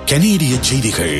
கனேடிய செய்திகள்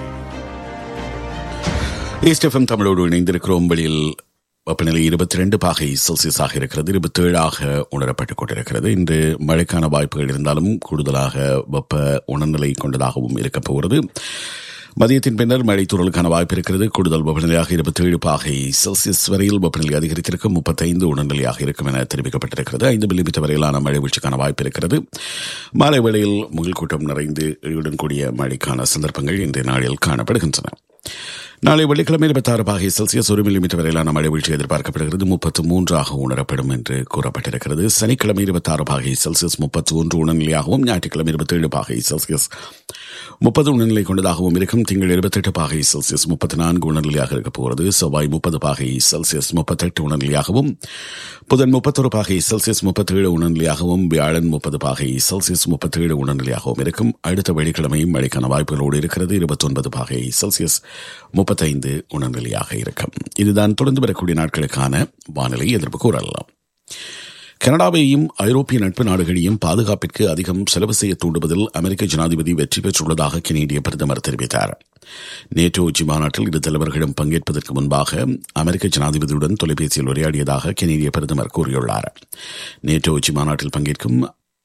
எஸ்டிஎஃப்எம் தமிழோடு இணைந்திருக்கிறோம் வெளியில் வெப்பநிலை இருபத்தி ரெண்டு பாகை செல்சியஸாக இருக்கிறது இருபத்தி ஏழாக உணரப்பட்டுக் கொண்டிருக்கிறது இன்று மழைக்கான வாய்ப்புகள் இருந்தாலும் கூடுதலாக வெப்ப உணர்நிலை கொண்டதாகவும் இருக்கப் போகிறது மதியத்தின் பின்னர் மழை தூறலுக்கான வாய்ப்பு இருக்கிறது கூடுதல் வெப்பநிலையாக இருபத்தி ஏழு பாகை செல்சியஸ் வரையில் வெப்பநிலை அதிகரித்திருக்கும் முப்பத்தைந்து உணர்நிலையாக இருக்கும் என தெரிவிக்கப்பட்டிருக்கிறது ஐந்து மில்லிமீட்டர் வரையிலான மழை வீழ்ச்சிக்கான வாய்ப்பு இருக்கிறது மாலை வேளையில் முகில் கூட்டம் நிறைந்து இடியுடன் கூடிய மழைக்கான சந்தர்ப்பங்கள் இன்றைய நாளில் காணப்படுகின்றன நாளை வெள்ளிக்கிழமை இருபத்தாறு பாகை செல்சியஸ் ஒரு மில்லிமீட்டர் வரையிலான மழை வீழ்ச்சி எதிர்பார்க்கப்படுகிறது முப்பத்து மூன்றாக உணரப்படும் என்று கூறப்பட்டிருக்கிறது சனிக்கிழமை இருபத்தாறு பாகை செல்சியஸ் முப்பத்தி ஒன்று உணர்நிலையாகவும் ஞாயிற்றுக்கிழமை இருபத்தேழு பாகை செல்சியஸ் முப்பது உணர்நிலை கொண்டதாகவும் இருக்கும் திங்கள் இருபத்தெட்டு பாகை செல்சியஸ் முப்பத்தி நான்கு உணர்நிலையாக இருக்கப் போகிறது செவ்வாய் முப்பது பாகை செல்சியஸ் முப்பத்தெட்டு உணர்நிலையாகவும் புதன் முப்பத்தொரு பாகை செல்சியஸ் முப்பத்தேழு உணர்நிலையாகவும் வியாழன் முப்பது பாகை செல்சியஸ் முப்பத்தேழு உணர்நிலையாகவும் இருக்கும் அடுத்த வெள்ளிக்கிழமையும் மழைக்கான வாய்ப்புகளோடு இருக்கிறது இருபத்தொன்பது பாகை செல்சியஸ் முப்பத்தைந்து உணர்நிலையாக இருக்கும் இதுதான் தொடர்ந்து வரக்கூடிய நாட்களுக்கான வானிலை எதிர்ப்பு கூறலாம் கனடாவையும் ஐரோப்பிய நட்பு நாடுகளையும் பாதுகாப்பிற்கு அதிகம் செலவு செய்ய தூண்டுவதில் அமெரிக்க ஜனாதிபதி வெற்றி பெற்றுள்ளதாக கெனேடிய பிரதமர் தெரிவித்தார் நேட்டோ உச்சி மாநாட்டில் இரு தலைவர்களும் பங்கேற்பதற்கு முன்பாக அமெரிக்க ஜனாதிபதியுடன் தொலைபேசியில் உரையாடியதாக கெனேடிய பிரதமர் கூறியுள்ளார் நேட்டோ உச்சி மாநாட்டில் பங்கேற்கும்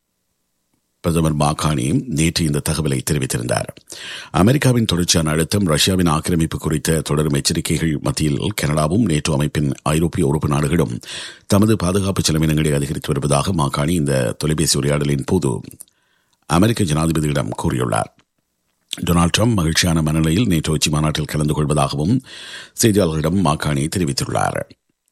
பிரதமர் மாகாணி நேற்று இந்த தகவலை தெரிவித்திருந்தார் அமெரிக்காவின் தொடர்ச்சியான அழுத்தம் ரஷ்யாவின் ஆக்கிரமிப்பு குறித்த தொடரும் எச்சரிக்கைகள் மத்தியில் கனடாவும் நேட்டோ அமைப்பின் ஐரோப்பிய உறுப்பு நாடுகளும் தமது பாதுகாப்பு செலவினங்களை அதிகரித்து வருவதாக மாகாணி இந்த தொலைபேசி உரையாடலின் போது அமெரிக்க ஜனாதிபதியிடம் கூறியுள்ளார் டொனால்டு ட்ரம்ப் மகிழ்ச்சியான மனநிலையில் நேற்று உச்சி மாநாட்டில் கலந்து கொள்வதாகவும் செய்தியாளர்களிடம் மாகாணி தெரிவித்துள்ளார்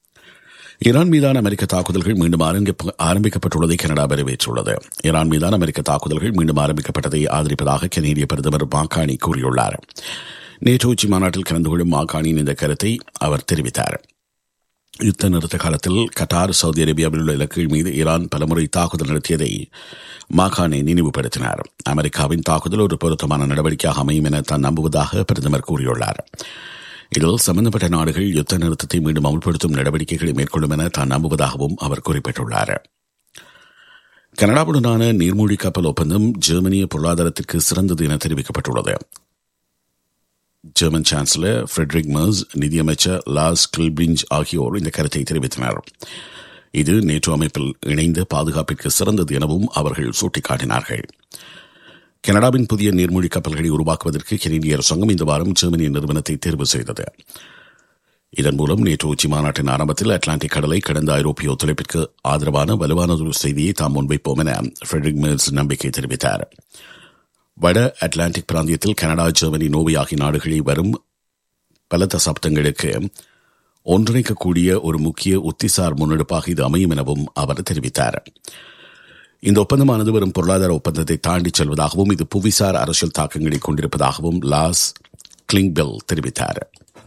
ஈரான் மீதான அமெரிக்க தாக்குதல்கள் மீண்டும் ஆரம்பிக்கப்பட்டுள்ளதை கனடா வரவேற்றுள்ளது ஈரான் மீதான அமெரிக்க தாக்குதல்கள் மீண்டும் ஆரம்பிக்கப்பட்டதை ஆதரிப்பதாக கனேடிய பிரதமர் மாகாணி கூறியுள்ளார் நேற்று உச்சி மாநாட்டில் கலந்து கொள்ளும் மாகாணியின் இந்த கருத்தை அவர் தெரிவித்தார் யுத்த நிறுத்த காலத்தில் கட்டார் சவுதி அரேபியாவில் உள்ள இலக்குகள் மீது ஈரான் பலமுறை தாக்குதல் நடத்தியதை மாகாணி நினைவுபடுத்தினார் அமெரிக்காவின் தாக்குதல் ஒரு பொருத்தமான நடவடிக்கையாக அமையும் என தான் நம்புவதாக பிரதமர் கூறியுள்ளார் இதில் சம்பந்தப்பட்ட நாடுகள் யுத்த நிறுத்தத்தை மீண்டும் அமல்படுத்தும் நடவடிக்கைகளை மேற்கொள்ளும் என தான் நம்புவதாகவும் அவர் குறிப்பிட்டுள்ளார் கனடாவுடனான நீர்மூழ்கி கப்பல் ஒப்பந்தம் ஜெர்மனிய பொருளாதாரத்திற்கு சிறந்தது என தெரிவிக்கப்பட்டுள்ளது ஜெர்மன் சான்சலர் ஃபிரெட்ரிக் மர்ஸ் நிதியமைச்சர் லாஸ் கில்பிஞ்ச் ஆகியோர் இந்த கருத்தை தெரிவித்தனர் இது நேட்டோ அமைப்பில் இணைந்த பாதுகாப்பிற்கு சிறந்தது எனவும் அவர்கள் சுட்டிக்காட்டினார்கள் கனடாவின் புதிய நீர்மூழ்கி கப்பல்களை உருவாக்குவதற்கு கெனடிய அரசாங்கம் இந்த வாரம் ஜெர்மனிய நிறுவனத்தை தேர்வு செய்தது இதன் மூலம் நேற்று உச்சி மாநாட்டின் ஆரம்பத்தில் அட்லாண்டிக் கடலை கடந்த ஐரோப்பிய ஒத்துழைப்பிற்கு ஆதரவான வலுவானதொரு செய்தியை தாம் முன்வைப்போம் என ஃபிரெட்ரிக் மில்ஸ் நம்பிக்கை தெரிவித்தார் வட அட்லாண்டிக் பிராந்தியத்தில் கனடா ஜெர்மனி நோவை ஆகிய நாடுகளில் வரும் பல தசாப்தங்களுக்கு ஒன்றிணைக்கக்கூடிய ஒரு முக்கிய உத்திசார் முன்னெடுப்பாக இது அமையும் எனவும் அவர் தெரிவித்தார் இந்த ஒப்பந்தமானது வரும் பொருளாதார ஒப்பந்தத்தை தாண்டிச் செல்வதாகவும் இது புவிசார் அரசியல் தாக்கங்களை கொண்டிருப்பதாகவும் லாஸ் கிளிங்பெல் தெரிவித்தார்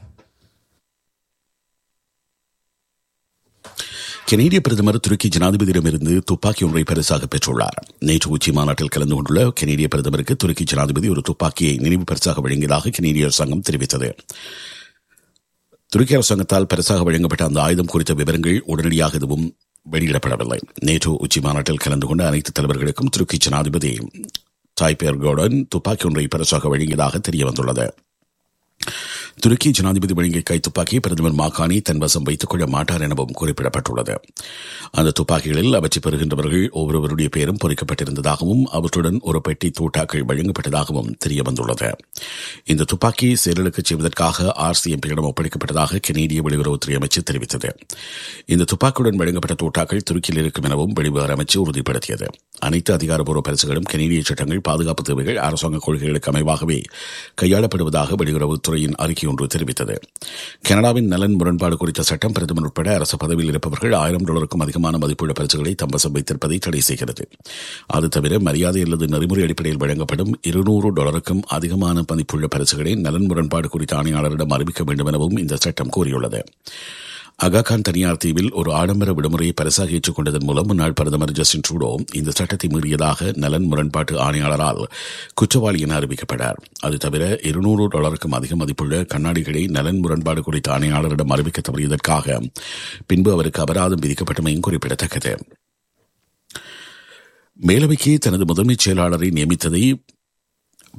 கெனேடிய பிரதமர் துருக்கி ஜனாதிபதியிடமிருந்து துப்பாக்கி ஒன்றை பரிசாக பெற்றுள்ளார் நேற்று உச்சி மாநாட்டில் கலந்து கொண்டுள்ள கெனேடிய பிரதமருக்கு துருக்கி ஜனாதிபதி ஒரு துப்பாக்கியை நினைவு பரிசாக வழங்கியதாக கெனேடிய அரசாங்கம் தெரிவித்தது துருக்கி அரசாங்கத்தால் பரிசாக வழங்கப்பட்ட அந்த ஆயுதம் குறித்த விவரங்கள் உடனடியாக எதுவும் வெளியிடப்படவில்லை நேற்று உச்சி மாநாட்டில் கலந்து கொண்ட அனைத்து தலைவர்களுக்கும் துருக்கி ஜனாதிபதி டாய்ப் எர்கோடன் துப்பாக்கி ஒன்றை பரிசாக வழங்கியதாக தெரிய வந்துள்ளது துருக்கி ஜனாதிபதி வழங்கிய கைத்துப்பாக்கியை பிரதமர் மாகாணி தன் வசம் வைத்துக் கொள்ள மாட்டார் எனவும் குறிப்பிடப்பட்டுள்ளது அந்த துப்பாக்கிகளில் அவற்றை பெறுகின்றவர்கள் ஒவ்வொருவருடைய பெயரும் பொறிக்கப்பட்டிருந்ததாகவும் அவற்றுடன் ஒரு பெட்டி தூட்டாக்கள் வழங்கப்பட்டதாகவும் தெரிய வந்துள்ளது இந்த துப்பாக்கி செயலுக்கு செய்வதற்காக ஆர்சிஎம்பியிடம் ஒப்படைக்கப்பட்டதாக கெனேடிய வெளியுறவுத்துறை அமைச்சர் தெரிவித்தது இந்த துப்பாக்கியுடன் வழங்கப்பட்ட தூட்டாக்கள் துருக்கியில் இருக்கும் எனவும் வெளியுறவு அமைச்சு உறுதிப்படுத்தியது அனைத்து அதிகாரப்பூர்வ பரிசுகளும் கெனேடிய சட்டங்கள் பாதுகாப்பு தேவைகள் அரசாங்க கொள்கைகளுக்கு அமைவாகவே கையாளப்படுவதாக வெளியுறவுத்துறையின் அறிக்கை ஒன்று தெரிவித்தது கனடாவின் நலன் முரண்பாடு குறித்த சட்டம் பிரதமர் உட்பட அரசு பதவியில் இருப்பவர்கள் ஆயிரம் டாலருக்கும் அதிகமான மதிப்புள்ள பரிசுகளை தம்பசம் வைத்திருப்பதை தடை செய்கிறது அது தவிர மரியாதை அல்லது நெறிமுறை அடிப்படையில் வழங்கப்படும் இருநூறு டாலருக்கும் அதிகமான மதிப்புள்ள பரிசுகளை நலன் முரண்பாடு குறித்த ஆணையாளரிடம் அறிவிக்க வேண்டும் எனவும் இந்த சட்டம் கூறியுள்ளது அகாகான் தனியார் தீவில் ஒரு ஆடம்பர விடுமுறையை பரிசாக ஏற்றுக்கொண்டதன் மூலம் முன்னாள் பிரதமர் ஜஸ்டின் ட்ரூடோ இந்த சட்டத்தை மீறியதாக நலன் முரண்பாட்டு ஆணையாளரால் குற்றவாளி என அறிவிக்கப்பட்டார் அது தவிர இருநூறு டாலருக்கும் அதிக மதிப்புள்ள கண்ணாடிகளை நலன் முரண்பாடு குறித்த ஆணையாளரிடம் அறிவிக்க தவறியதற்காக பின்பு அவருக்கு அபராதம் விதிக்கப்பட்டமையும் குறிப்பிடத்தக்கது மேலவைக்கு தனது முதன்மைச் செயலாளரை நியமித்ததை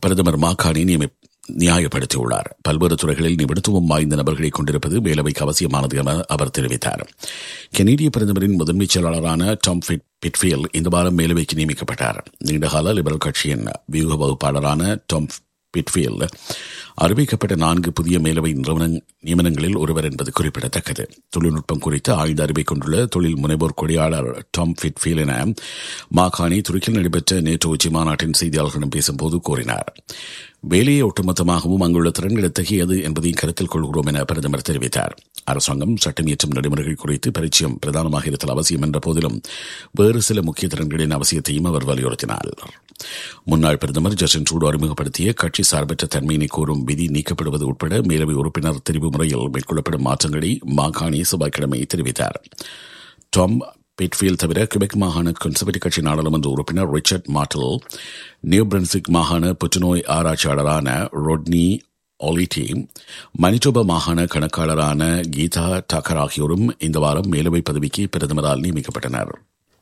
பிரதமர் மாகாணி நியமி நியாயப்படுத்தியுள்ளார் பல்வேறு துறைகளில் நிபுணத்துவம் வாய்ந்த நபர்களை கொண்டிருப்பது மேலவைக்கு அவசியமானது என அவர் தெரிவித்தார் கெனடிய பிரதமரின் முதன்மைச் செயலாளரான டாம் ஃபிட் பிட்ஃபீல் இந்த வாரம் மேலவைக்கு நியமிக்கப்பட்டார் நீண்டகால லிபரல் கட்சியின் வியூக வகுப்பாளரான டாம் பிட்ஃபீல் அறிவிக்கப்பட்ட நான்கு புதிய மேலவை நியமனங்களில் ஒருவர் என்பது குறிப்பிடத்தக்கது தொழில்நுட்பம் குறித்து ஆழ்ந்த அறிவை கொண்டுள்ள தொழில் முனைவோர் கொடியாளர் டாம் ஃபிட்ஃபீல் என மாகாணி துருக்கியில் நடைபெற்ற நேற்று உச்சி மாநாட்டின் செய்தியாளர்களிடம் பேசும்போது கூறினார் வேலையை ஒட்டுமொத்தமாகவும் அங்குள்ள திறன்கள் எத்தகையது என்பதையும் கருத்தில் கொள்கிறோம் என பிரதமர் தெரிவித்தார் அரசாங்கம் சட்டம் இயற்றும் நடைமுறைகள் குறித்து பரிச்சயம் பிரதானமாக இருத்தல் அவசியம் என்ற போதிலும் வேறு சில முக்கிய திறன்களின் அவசியத்தையும் அவர் வலியுறுத்தினார் முன்னாள் பிரதமர் ஜஸ்டின் ட்ரூடோ அறிமுகப்படுத்திய கட்சி சார்பற்ற தன்மையினை கோரும் விதி நீக்கப்படுவது உட்பட மேலவை உறுப்பினர் தெரிவு முறையில் மேற்கொள்ளப்படும் மாற்றங்களை மாகாணி செவ்வாய்க்கிழமை தெரிவித்தார் டாம் பிட்ஃபீல் தவிர கிபெக் மாகாண கன்சர்வேட்டிவ் கட்சி நாடாளுமன்ற உறுப்பினர் ரிச்சர்ட் மார்டல் நியூ பிரென்சிக் மாகாண புற்றுநோய் ஆராய்ச்சியாளரான ரோட்னி ஒலிட்டி மணிட்டோபா மாகாண கணக்காளரான கீதா டாக்கர் ஆகியோரும் இந்த வாரம் மேலவை பதவிக்கு பிரதமரால் நியமிக்கப்பட்டனர்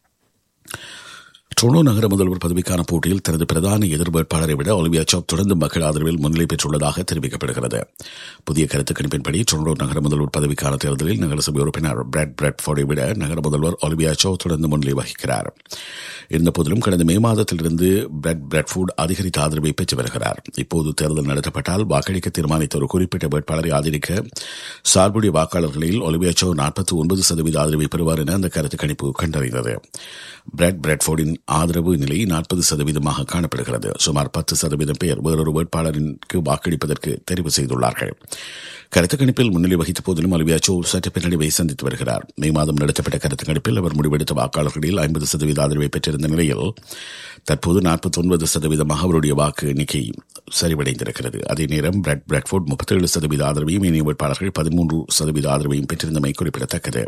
டொரோ நகர முதல்வர் பதவிக்கான போட்டியில் தனது பிரதான எதிர் வேட்பாளரை விட ஒலிவியா சாப் தொடர்ந்து மக்கள் ஆதரவில் முன்னிலை பெற்றுள்ளதாக தெரிவிக்கப்படுகிறது புதிய கருத்து கணிப்பின்படி டொரோ நகர முதல்வர் பதவிக்கான தேர்தலில் நகரசபை உறுப்பினர் பிரெட் பிரெட்ஃபோர்டை விட நகர முதல்வர் ஒலிவியா சோ தொடர்ந்து முன்னிலை வகிக்கிறார் இருந்தபோதிலும் கடந்த மே மாதத்திலிருந்து பிரெட் பிரெட்ஃபோர்ட் அதிகரித்த ஆதரவை பெற்று வருகிறார் இப்போது தேர்தல் நடத்தப்பட்டால் வாக்களிக்க தீர்மானித்த ஒரு குறிப்பிட்ட வேட்பாளரை ஆதரிக்க சார்புடைய வாக்காளர்களில் ஒலிவியா சோ நாற்பத்தி ஒன்பது சதவீத ஆதரவை பெறுவார் என அந்த கருத்து கணிப்பு கண்டறிந்தது பிரெட் பிரெட்ஃபோர்டின் ஆதரவு நிலை நாற்பது சதவீதமாக காணப்படுகிறது சுமார் பத்து சதவீதம் பேர் வேறொரு வேட்பாளருக்கு வாக்களிப்பதற்கு தெரிவு செய்துள்ளார்கள் கருத்து கணிப்பில் முன்னிலை வகித்த போதிலும் அலுவியாச்சோ சற்று பின்னடைவை சந்தித்து வருகிறார் மே மாதம் நடத்தப்பட்ட கருத்து கணிப்பில் அவர் முடிவெடுத்த வாக்காளர்களில் ஐம்பது சதவீத ஆதரவை பெற்றிருந்த நிலையில் தற்போது நாற்பத்தி ஒன்பது சதவீதமாக அவருடைய வாக்கு எண்ணிக்கை சரிவடைந்திருக்கிறது அதே நேரம் பிரெட் பிரெட்ஃபோர்ட் முப்பத்தேழு சதவீத ஆதரவையும் இணைய வேட்பாளர்கள் பதிமூன்று சதவீத ஆதரவையும் பெற்றிருந்தமை குறிப்பிடத்தக்கது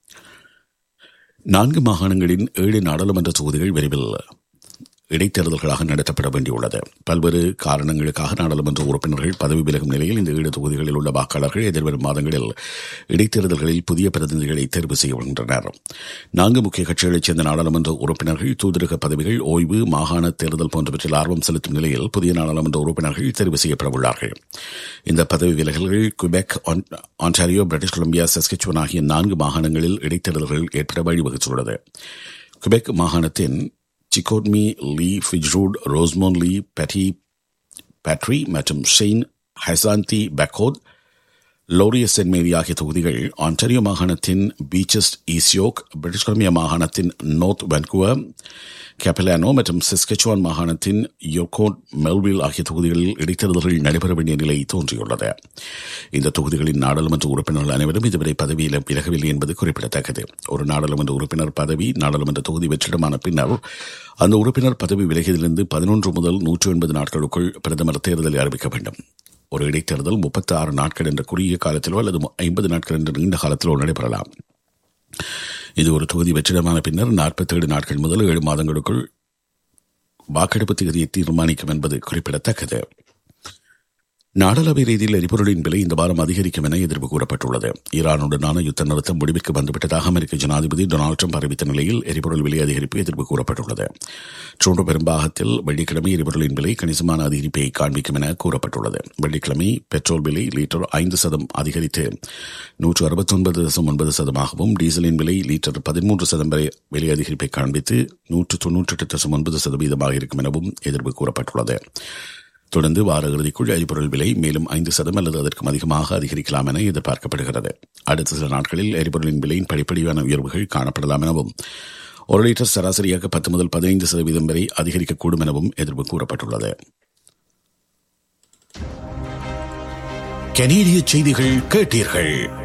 நான்கு மாகாணங்களின் ஏழு நாடாளுமன்ற தொகுதிகள் விரைவில் இடைத்தேர்தல்களாக நடத்தப்பட வேண்டியுள்ளது பல்வேறு காரணங்களுக்காக நாடாளுமன்ற உறுப்பினர்கள் பதவி விலகும் நிலையில் இந்த ஏழு தொகுதிகளில் உள்ள வாக்காளர்கள் எதிர்வரும் மாதங்களில் இடைத்தேர்தல்களில் புதிய பிரதிநிதிகளை தேர்வு செய்கின்றனர் நான்கு முக்கிய கட்சிகளைச் சேர்ந்த நாடாளுமன்ற உறுப்பினர்கள் தூதரக பதவிகள் ஓய்வு மாகாண தேர்தல் போன்றவற்றில் ஆர்வம் செலுத்தும் நிலையில் புதிய நாடாளுமன்ற உறுப்பினர்கள் தேர்வு செய்யப்பட உள்ளார்கள் இந்த பதவி விலகல்கள் Quebec Ontario British Columbia Saskatchewan ஆகிய நான்கு மாகாணங்களில் இடைத்தேர்தல்கள் ஏற்பட வழிவகுத்துள்ளது குபெக் மாகாணத்தின் சிகோட்மி லீ ஃபிஜ்ரூட் ரோஸ்மோன் லீ பெட்டி பேட்ரி மற்றும் ஷெயின் ஹசாந்தி பெக்கோத் லோரிய சென்மேரி ஆகிய தொகுதிகள் ஆன்டரியோ மாகாணத்தின் பீச்சஸ்ட் ஈசியோக் பிரிட்டிஷ் கொலம்பியா மாகாணத்தின் நோர்த் வென்குவர் கேப்பலானோ மற்றும் சிஸ்கச்சுவான் மாகாணத்தின் யோகோட் மெல்வில் ஆகிய தொகுதிகளில் இடைத்தேர்தல்கள் நடைபெற வேண்டிய நிலை தோன்றியுள்ளது இந்த தொகுதிகளின் நாடாளுமன்ற உறுப்பினர்கள் அனைவரும் இதுவரை பதவியில் விலகவில்லை என்பது குறிப்பிடத்தக்கது ஒரு நாடாளுமன்ற உறுப்பினர் பதவி நாடாளுமன்ற தொகுதி வெற்றிடமான பின்னர் அந்த உறுப்பினர் பதவி விலகியதிலிருந்து பதினொன்று முதல் நூற்று எண்பது நாட்களுக்குள் பிரதமர் தேர்தலை அறிவிக்க வேண்டும் ஒரு இடைத்தேர்தல் முப்பத்தி ஆறு நாட்கள் என்ற குறுகிய காலத்திலோ அல்லது ஐம்பது நாட்கள் என்ற நீண்ட காலத்திலோ நடைபெறலாம் இது ஒரு தொகுதி வெற்றிடமான பின்னர் நாற்பத்தேழு நாட்கள் முதல் ஏழு மாதங்களுக்குள் வாக்கெடுப்பு தேதியை தீர்மானிக்கும் என்பது குறிப்பிடத்தக்கது நாடளாவிய ரீதியில் எரிபொருளின் விலை இந்த வாரம் அதிகரிக்கும் என எதிர்ப்பு கூறப்பட்டுள்ளது ஈரானுடனான யுத்த நிறுத்தம் முடிவுக்கு வந்துவிட்டதாக அமெரிக்க ஜனாதிபதி டொனால்டு ட்ரம்ப் அறிவித்த நிலையில் எரிபொருள் விலை அதிகரிப்பு எதிர்ப்பு கூறப்பட்டுள்ளது ட்ரோண்டோ பெரும்பாகத்தில் வெள்ளிக்கிழமை எரிபொருளின் விலை கணிசமான அதிகரிப்பை காண்பிக்கும் என கூறப்பட்டுள்ளது வெள்ளிக்கிழமை பெட்ரோல் விலை லிட்டர் ஐந்து சதம் அதிகரித்து நூற்று அறுபத்தொன்பது தசம் ஒன்பது சதமாகவும் டீசலின் விலை லிட்டர் பதிமூன்று சதம் வரை விலை அதிகரிப்பை காண்பித்து நூற்று தொன்னூற்றி எட்டு தசம் ஒன்பது சதவீதமாக இருக்கும் எனவும் எதிர்ப்பு கூறப்பட்டுள்ளது தொடர்ந்து வார இறுதிக்குள் எரிபொருள் விலை மேலும் ஐந்து சதம் அல்லது அதற்கும் அதிகமாக அதிகரிக்கலாம் என எதிர்பார்க்கப்படுகிறது அடுத்த சில நாட்களில் எரிபொருளின் விலையின் படிப்படியான உயர்வுகள் காணப்படலாம் எனவும் ஒரு லிட்டர் சராசரியாக பத்து முதல் பதினைந்து சதவீதம் வரை அதிகரிக்கக்கூடும் எனவும் எதிர்ப்பு கூறப்பட்டுள்ளது கனேடிய செய்திகள் கேட்டீர்கள்